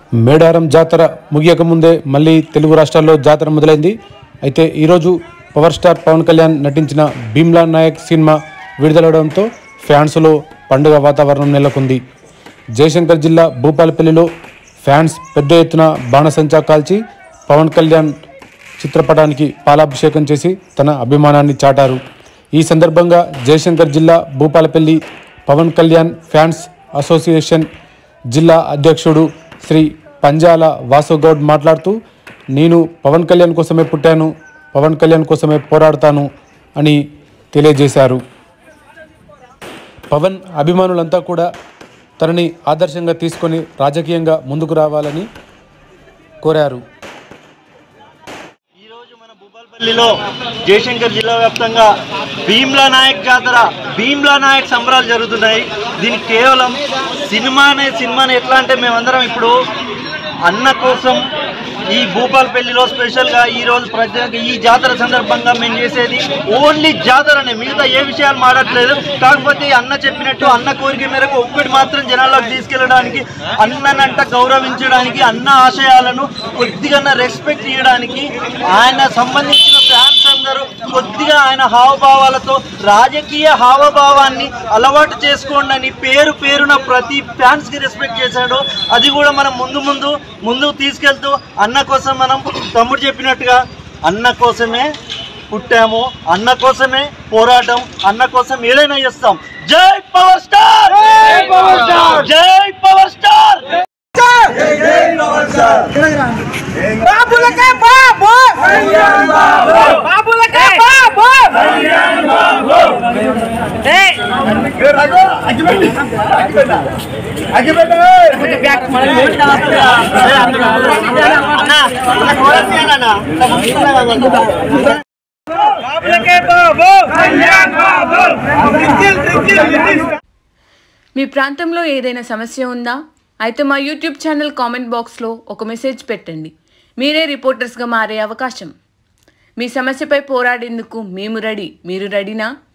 మేడారం జాతర ముగియక ముందే మళ్ళీ తెలుగు రాష్ట్రాల్లో జాతర మొదలైంది అయితే ఈరోజు పవర్ స్టార్ పవన్ కళ్యాణ్ నటించిన భీమ్లా నాయక్ సినిమా విడుదలవడంతో ఫ్యాన్స్లో పండుగ వాతావరణం నెలకొంది జయశంకర్ జిల్లా భూపాలపల్లిలో ఫ్యాన్స్ పెద్ద ఎత్తున బాణసంచా కాల్చి పవన్ కళ్యాణ్ చిత్రపటానికి పాలాభిషేకం చేసి తన అభిమానాన్ని చాటారు ఈ సందర్భంగా జయశంకర్ జిల్లా భూపాలపల్లి పవన్ కళ్యాణ్ ఫ్యాన్స్ అసోసియేషన్ జిల్లా అధ్యక్షుడు శ్రీ పంజాల వాసుగౌడ్ మాట్లాడుతూ నేను పవన్ కళ్యాణ్ కోసమే పుట్టాను పవన్ కళ్యాణ్ కోసమే పోరాడతాను అని తెలియజేశారు పవన్ అభిమానులంతా కూడా తనని ఆదర్శంగా తీసుకొని రాజకీయంగా ముందుకు రావాలని కోరారు ఈరోజు మన భూపాలపల్లిలో జయశంకర్ జిల్లా వ్యాప్తంగా భీమ్లా నాయక్ జాతర భీమ్లా నాయక్ సంబరాలు జరుగుతున్నాయి దీనికి కేవలం సినిమా అనే సినిమాని ఎట్లా అంటే మేమందరం ఇప్పుడు అన్న కోసం ఈ భూపాలపల్లిలో స్పెషల్గా ఈ రోజు ప్రత్యేక ఈ జాతర సందర్భంగా మేము చేసేది ఓన్లీ జాతరనే మిగతా ఏ విషయాలు మాడట్లేదు కాకపోతే ఈ అన్న చెప్పినట్టు అన్న కోరిక మేరకు ఒక్కటి మాత్రం జనాల్లోకి తీసుకెళ్ళడానికి అన్ననంట గౌరవించడానికి అన్న ఆశయాలను కొద్దిగా రెస్పెక్ట్ ఇవ్వడానికి ఆయన సంబంధించిన ఫ్యాన్స్ అందరూ కొద్దిగా ఆయన హావభావాలతో రాజకీయ హావభావాన్ని అలవాటు చేసుకోండి అని పేరు పేరున ప్రతి ఫ్యాన్స్ కి రెస్పెక్ట్ చేశాడు అది కూడా మనం ముందు ముందు ముందుకు తీసుకెళ్తూ అన్న కోసం మనం తమ్ముడు చెప్పినట్టుగా అన్న కోసమే పుట్టాము అన్న కోసమే పోరాటం అన్న కోసం ఏదైనా చేస్తాం జై పవర్ స్టార్ జై పవర్ స్టార్ జై పవర్ స్టార్ బాబులకే బాబు బాబులకే బాబు ఏయ్ బాబులకే బాబు మీ ప్రాంతంలో ఏదైనా సమస్య ఉందా అయితే మా యూట్యూబ్ ఛానల్ కామెంట్ బాక్స్లో ఒక మెసేజ్ పెట్టండి మీరే రిపోర్టర్స్గా మారే అవకాశం మీ సమస్యపై పోరాడేందుకు మేము రెడీ మీరు రెడీనా